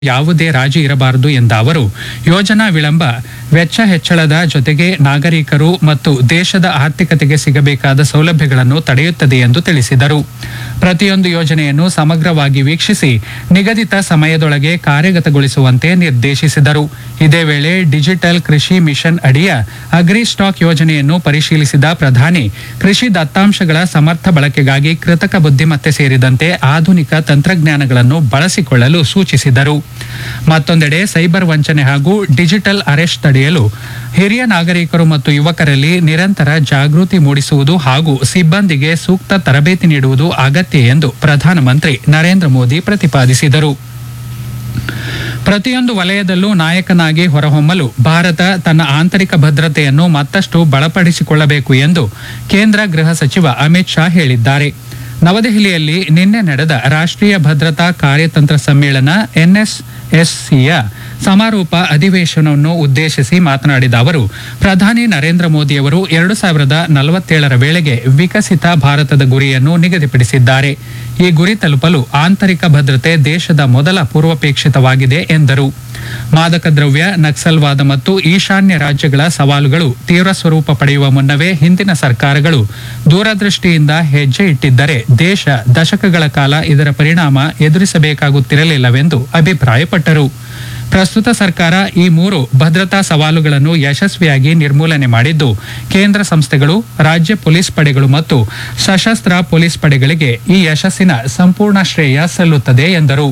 ಯಾವುದೇ ರಾಜಿ ಇರಬಾರದು ಎಂದ ಅವರು ಯೋಜನಾ ವಿಳಂಬ ವೆಚ್ಚ ಹೆಚ್ಚಳದ ಜೊತೆಗೆ ನಾಗರಿಕರು ಮತ್ತು ದೇಶದ ಆರ್ಥಿಕತೆಗೆ ಸಿಗಬೇಕಾದ ಸೌಲಭ್ಯಗಳನ್ನು ತಡೆಯುತ್ತದೆ ಎಂದು ತಿಳಿಸಿದರು ಪ್ರತಿಯೊಂದು ಯೋಜನೆಯನ್ನು ಸಮಗ್ರವಾಗಿ ವೀಕ್ಷಿಸಿ ನಿಗದಿತ ಸಮಯದೊಳಗೆ ಕಾರ್ಯಗತಗೊಳಿಸುವಂತೆ ನಿರ್ದೇಶಿಸಿದರು ಇದೇ ವೇಳೆ ಡಿಜಿಟಲ್ ಕೃಷಿ ಮಿಷನ್ ಅಡಿಯ ಅಗ್ರಿ ಸ್ಟಾಕ್ ಯೋಜನೆಯನ್ನು ಪರಿಶೀಲಿಸಿದ ಪ್ರಧಾನಿ ಕೃಷಿ ದತ್ತಾಂಶಗಳ ಸಮರ್ಥ ಬಳಕೆಗಾಗಿ ಕೃತಕ ಬುದ್ಧಿಮತ್ತೆ ಸೇರಿದಂತೆ ಆಧುನಿಕ ತಂತ್ರಜ್ಞಾನಗಳನ್ನು ಬಳಸಿಕೊಳ್ಳಲು ಸೂಚಿಸಿದರು ಮತ್ತೊಂದೆಡೆ ಸೈಬರ್ ವಂಚನೆ ಹಾಗೂ ಡಿಜಿಟಲ್ ಅರೆಸ್ಟ್ ತಡೆಯಲು ಹಿರಿಯ ನಾಗರಿಕರು ಮತ್ತು ಯುವಕರಲ್ಲಿ ನಿರಂತರ ಜಾಗೃತಿ ಮೂಡಿಸುವುದು ಹಾಗೂ ಸಿಬ್ಬಂದಿಗೆ ಸೂಕ್ತ ತರಬೇತಿ ನೀಡುವುದು ಅಗತ್ಯ ಎಂದು ಪ್ರಧಾನಮಂತ್ರಿ ನರೇಂದ್ರ ಮೋದಿ ಪ್ರತಿಪಾದಿಸಿದರು ಪ್ರತಿಯೊಂದು ವಲಯದಲ್ಲೂ ನಾಯಕನಾಗಿ ಹೊರಹೊಮ್ಮಲು ಭಾರತ ತನ್ನ ಆಂತರಿಕ ಭದ್ರತೆಯನ್ನು ಮತ್ತಷ್ಟು ಬಲಪಡಿಸಿಕೊಳ್ಳಬೇಕು ಎಂದು ಕೇಂದ್ರ ಗೃಹ ಸಚಿವ ಅಮಿತ್ ಶಾ ಹೇಳಿದ್ದಾರೆ ನವದೆಹಲಿಯಲ್ಲಿ ನಿನ್ನೆ ನಡೆದ ರಾಷ್ಟ್ರೀಯ ಭದ್ರತಾ ಕಾರ್ಯತಂತ್ರ ಸಮ್ಮೇಳನ ಎನ್ಎಸ್ಎಸ್ಸಿಯ ಸಮಾರೋಪ ಅಧಿವೇಶನವನ್ನು ಉದ್ದೇಶಿಸಿ ಮಾತನಾಡಿದ ಅವರು ಪ್ರಧಾನಿ ನರೇಂದ್ರ ಮೋದಿಯವರು ಎರಡು ಸಾವಿರದ ನಲವತ್ತೇಳರ ವೇಳೆಗೆ ವಿಕಸಿತ ಭಾರತದ ಗುರಿಯನ್ನು ನಿಗದಿಪಡಿಸಿದ್ದಾರೆ ಈ ಗುರಿ ತಲುಪಲು ಆಂತರಿಕ ಭದ್ರತೆ ದೇಶದ ಮೊದಲ ಪೂರ್ವಪೇಕ್ಷಿತವಾಗಿದೆ ಎಂದರು ಮಾದಕ ದ್ರವ್ಯ ನಕ್ಸಲ್ವಾದ ಮತ್ತು ಈಶಾನ್ಯ ರಾಜ್ಯಗಳ ಸವಾಲುಗಳು ತೀವ್ರ ಸ್ವರೂಪ ಪಡೆಯುವ ಮುನ್ನವೇ ಹಿಂದಿನ ಸರ್ಕಾರಗಳು ದೂರದೃಷ್ಟಿಯಿಂದ ಹೆಜ್ಜೆ ಇಟ್ಟಿದ್ದರೆ ದೇಶ ದಶಕಗಳ ಕಾಲ ಇದರ ಪರಿಣಾಮ ಎದುರಿಸಬೇಕಾಗುತ್ತಿರಲಿಲ್ಲವೆಂದು ಅಭಿಪ್ರಾಯಪಟ್ಟರು ಪ್ರಸ್ತುತ ಸರ್ಕಾರ ಈ ಮೂರು ಭದ್ರತಾ ಸವಾಲುಗಳನ್ನು ಯಶಸ್ವಿಯಾಗಿ ನಿರ್ಮೂಲನೆ ಮಾಡಿದ್ದು ಕೇಂದ್ರ ಸಂಸ್ಥೆಗಳು ರಾಜ್ಯ ಪೊಲೀಸ್ ಪಡೆಗಳು ಮತ್ತು ಸಶಸ್ತ್ರ ಪೊಲೀಸ್ ಪಡೆಗಳಿಗೆ ಈ ಯಶಸ್ಸಿನ ಸಂಪೂರ್ಣ ಶ್ರೇಯ ಸಲ್ಲುತ್ತದೆ ಎಂದರು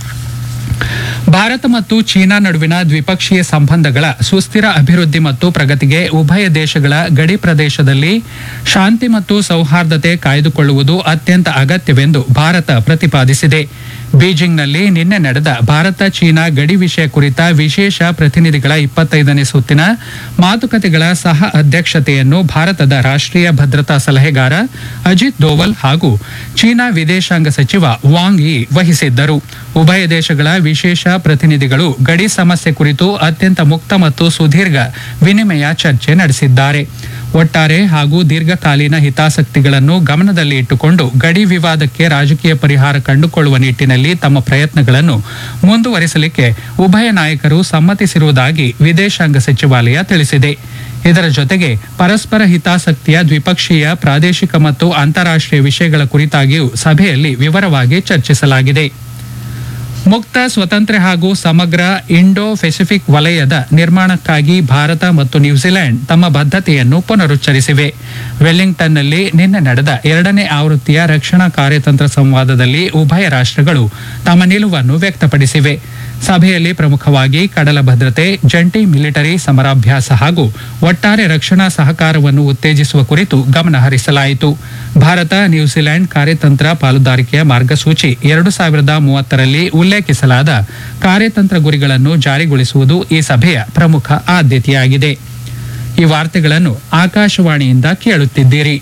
ಭಾರತ ಮತ್ತು ಚೀನಾ ನಡುವಿನ ದ್ವಿಪಕ್ಷೀಯ ಸಂಬಂಧಗಳ ಸುಸ್ಥಿರ ಅಭಿವೃದ್ಧಿ ಮತ್ತು ಪ್ರಗತಿಗೆ ಉಭಯ ದೇಶಗಳ ಗಡಿ ಪ್ರದೇಶದಲ್ಲಿ ಶಾಂತಿ ಮತ್ತು ಸೌಹಾರ್ದತೆ ಕಾಯ್ದುಕೊಳ್ಳುವುದು ಅತ್ಯಂತ ಅಗತ್ಯವೆಂದು ಭಾರತ ಪ್ರತಿಪಾದಿಸಿದೆ ಬೀಜಿಂಗ್ನಲ್ಲಿ ನಿನ್ನೆ ನಡೆದ ಭಾರತ ಚೀನಾ ಗಡಿ ವಿಷಯ ಕುರಿತ ವಿಶೇಷ ಪ್ರತಿನಿಧಿಗಳ ಇಪ್ಪತ್ತೈದನೇ ಸುತ್ತಿನ ಮಾತುಕತೆಗಳ ಸಹ ಅಧ್ಯಕ್ಷತೆಯನ್ನು ಭಾರತದ ರಾಷ್ಟ್ರೀಯ ಭದ್ರತಾ ಸಲಹೆಗಾರ ಅಜಿತ್ ದೋವಲ್ ಹಾಗೂ ಚೀನಾ ವಿದೇಶಾಂಗ ಸಚಿವ ವಾಂಗ್ ಯಿ ವಹಿಸಿದ್ದರು ಉಭಯ ದೇಶಗಳ ವಿಶೇಷ ಪ್ರತಿನಿಧಿಗಳು ಗಡಿ ಸಮಸ್ಯೆ ಕುರಿತು ಅತ್ಯಂತ ಮುಕ್ತ ಮತ್ತು ಸುದೀರ್ಘ ವಿನಿಮಯ ಚರ್ಚೆ ನಡೆಸಿದ್ದಾರೆ ಒಟ್ಟಾರೆ ಹಾಗೂ ದೀರ್ಘಕಾಲೀನ ಹಿತಾಸಕ್ತಿಗಳನ್ನು ಗಮನದಲ್ಲಿ ಇಟ್ಟುಕೊಂಡು ಗಡಿ ವಿವಾದಕ್ಕೆ ರಾಜಕೀಯ ಪರಿಹಾರ ಕಂಡುಕೊಳ್ಳುವ ನಿಟ್ಟಿನಲ್ಲಿ ತಮ್ಮ ಪ್ರಯತ್ನಗಳನ್ನು ಮುಂದುವರಿಸಲಿಕ್ಕೆ ಉಭಯ ನಾಯಕರು ಸಮ್ಮತಿಸಿರುವುದಾಗಿ ವಿದೇಶಾಂಗ ಸಚಿವಾಲಯ ತಿಳಿಸಿದೆ ಇದರ ಜೊತೆಗೆ ಪರಸ್ಪರ ಹಿತಾಸಕ್ತಿಯ ದ್ವಿಪಕ್ಷೀಯ ಪ್ರಾದೇಶಿಕ ಮತ್ತು ಅಂತಾರಾಷ್ಟ್ರೀಯ ವಿಷಯಗಳ ಕುರಿತಾಗಿಯೂ ಸಭೆಯಲ್ಲಿ ವಿವರವಾಗಿ ಚರ್ಚಿಸಲಾಗಿದೆ ಮುಕ್ತ ಸ್ವತಂತ್ರ ಹಾಗೂ ಸಮಗ್ರ ಇಂಡೋ ಪೆಸಿಫಿಕ್ ವಲಯದ ನಿರ್ಮಾಣಕ್ಕಾಗಿ ಭಾರತ ಮತ್ತು ನ್ಯೂಜಿಲೆಂಡ್ ತಮ್ಮ ಬದ್ಧತೆಯನ್ನು ಪುನರುಚ್ಚರಿಸಿವೆ ವೆಲ್ಲಿಂಗ್ಟನ್ನಲ್ಲಿ ನಿನ್ನೆ ನಡೆದ ಎರಡನೇ ಆವೃತ್ತಿಯ ರಕ್ಷಣಾ ಕಾರ್ಯತಂತ್ರ ಸಂವಾದದಲ್ಲಿ ಉಭಯ ರಾಷ್ಟ್ರಗಳು ತಮ್ಮ ನಿಲುವನ್ನು ವ್ಯಕ್ತಪಡಿಸಿವೆ ಸಭೆಯಲ್ಲಿ ಪ್ರಮುಖವಾಗಿ ಕಡಲ ಭದ್ರತೆ ಜಂಟಿ ಮಿಲಿಟರಿ ಸಮರಾಭ್ಯಾಸ ಹಾಗೂ ಒಟ್ಟಾರೆ ರಕ್ಷಣಾ ಸಹಕಾರವನ್ನು ಉತ್ತೇಜಿಸುವ ಕುರಿತು ಗಮನ ಹರಿಸಲಾಯಿತು ಭಾರತ ನ್ಯೂಜಿಲೆಂಡ್ ಕಾರ್ಯತಂತ್ರ ಪಾಲುದಾರಿಕೆಯ ಮಾರ್ಗಸೂಚಿ ಎರಡು ಸಾವಿರದ ಮೂವತ್ತರಲ್ಲಿ ಉಲ್ಲೇಖಿಸಲಾದ ಕಾರ್ಯತಂತ್ರ ಗುರಿಗಳನ್ನು ಜಾರಿಗೊಳಿಸುವುದು ಈ ಸಭೆಯ ಪ್ರಮುಖ ಆದ್ಯತೆಯಾಗಿದೆ ಈ ವಾರ್ತೆಗಳನ್ನು ಆಕಾಶವಾಣಿಯಿಂದ ಕೇಳುತ್ತಿದ್ದೀರಿ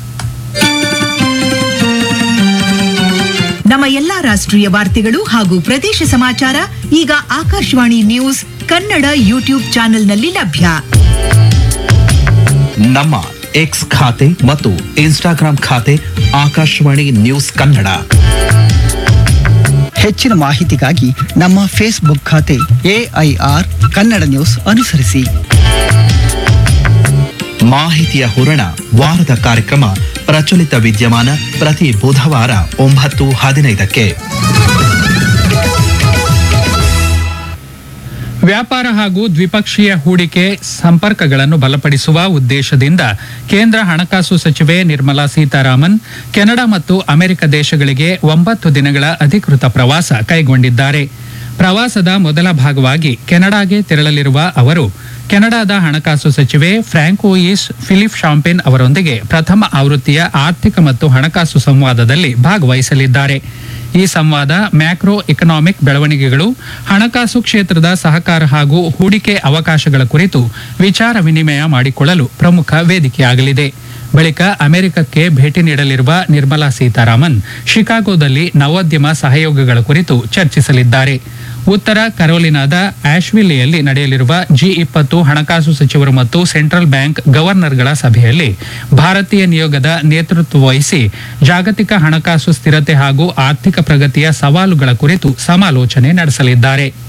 ನಮ್ಮ ಎಲ್ಲಾ ರಾಷ್ಟ್ರೀಯ ವಾರ್ತೆಗಳು ಹಾಗೂ ಪ್ರದೇಶ ಸಮಾಚಾರ ಈಗ ಆಕಾಶವಾಣಿ ನ್ಯೂಸ್ ಕನ್ನಡ ಯೂಟ್ಯೂಬ್ ಚಾನೆಲ್ನಲ್ಲಿ ಲಭ್ಯ ನಮ್ಮ ಎಕ್ಸ್ ಖಾತೆ ಮತ್ತು ಇನ್ಸ್ಟಾಗ್ರಾಂ ಖಾತೆ ಆಕಾಶವಾಣಿ ನ್ಯೂಸ್ ಕನ್ನಡ ಹೆಚ್ಚಿನ ಮಾಹಿತಿಗಾಗಿ ನಮ್ಮ ಫೇಸ್ಬುಕ್ ಖಾತೆ ಎಐಆರ್ ಕನ್ನಡ ನ್ಯೂಸ್ ಅನುಸರಿಸಿ ಮಾಹಿತಿಯ ಹೂರಣ ವಾರದ ಕಾರ್ಯಕ್ರಮ ಪ್ರಚಲಿತ ವಿದ್ಯಮಾನ ಪ್ರತಿ ಬುಧವಾರ ಒಂಬತ್ತು ಹದಿನೈದಕ್ಕೆ ವ್ಯಾಪಾರ ಹಾಗೂ ದ್ವಿಪಕ್ಷೀಯ ಹೂಡಿಕೆ ಸಂಪರ್ಕಗಳನ್ನು ಬಲಪಡಿಸುವ ಉದ್ದೇಶದಿಂದ ಕೇಂದ್ರ ಹಣಕಾಸು ಸಚಿವೆ ನಿರ್ಮಲಾ ಸೀತಾರಾಮನ್ ಕೆನಡಾ ಮತ್ತು ಅಮೆರಿಕ ದೇಶಗಳಿಗೆ ಒಂಬತ್ತು ದಿನಗಳ ಅಧಿಕೃತ ಪ್ರವಾಸ ಕೈಗೊಂಡಿದ್ದಾರೆ ಪ್ರವಾಸದ ಮೊದಲ ಭಾಗವಾಗಿ ಕೆನಡಾಗೆ ತೆರಳಲಿರುವ ಅವರು ಕೆನಡಾದ ಹಣಕಾಸು ಸಚಿವೆ ಫ್ರಾಂಕೋಯಿಸ್ ಫಿಲಿಪ್ ಶಾಂಪಿನ್ ಅವರೊಂದಿಗೆ ಪ್ರಥಮ ಆವೃತ್ತಿಯ ಆರ್ಥಿಕ ಮತ್ತು ಹಣಕಾಸು ಸಂವಾದದಲ್ಲಿ ಭಾಗವಹಿಸಲಿದ್ದಾರೆ ಈ ಸಂವಾದ ಮ್ಯಾಕ್ರೋ ಎಕನಾಮಿಕ್ ಬೆಳವಣಿಗೆಗಳು ಹಣಕಾಸು ಕ್ಷೇತ್ರದ ಸಹಕಾರ ಹಾಗೂ ಹೂಡಿಕೆ ಅವಕಾಶಗಳ ಕುರಿತು ವಿಚಾರ ವಿನಿಮಯ ಮಾಡಿಕೊಳ್ಳಲು ಪ್ರಮುಖ ವೇದಿಕೆಯಾಗಲಿದೆ ಬಳಿಕ ಅಮೆರಿಕಕ್ಕೆ ಭೇಟಿ ನೀಡಲಿರುವ ನಿರ್ಮಲಾ ಸೀತಾರಾಮನ್ ಶಿಕಾಗೋದಲ್ಲಿ ನವೋದ್ಯಮ ಸಹಯೋಗಗಳ ಕುರಿತು ಚರ್ಚಿಸಲಿದ್ದಾರೆ ಉತ್ತರ ಕರೋಲಿನಾದ ಆಶ್ವಿಲಿಯಲ್ಲಿ ನಡೆಯಲಿರುವ ಜಿ ಇಪ್ಪತ್ತು ಹಣಕಾಸು ಸಚಿವರು ಮತ್ತು ಸೆಂಟ್ರಲ್ ಬ್ಯಾಂಕ್ ಗವರ್ನರ್ಗಳ ಸಭೆಯಲ್ಲಿ ಭಾರತೀಯ ನಿಯೋಗದ ನೇತೃತ್ವ ವಹಿಸಿ ಜಾಗತಿಕ ಹಣಕಾಸು ಸ್ಥಿರತೆ ಹಾಗೂ ಆರ್ಥಿಕ ಪ್ರಗತಿಯ ಸವಾಲುಗಳ ಕುರಿತು ಸಮಾಲೋಚನೆ ನಡೆಸಲಿದ್ದಾರೆ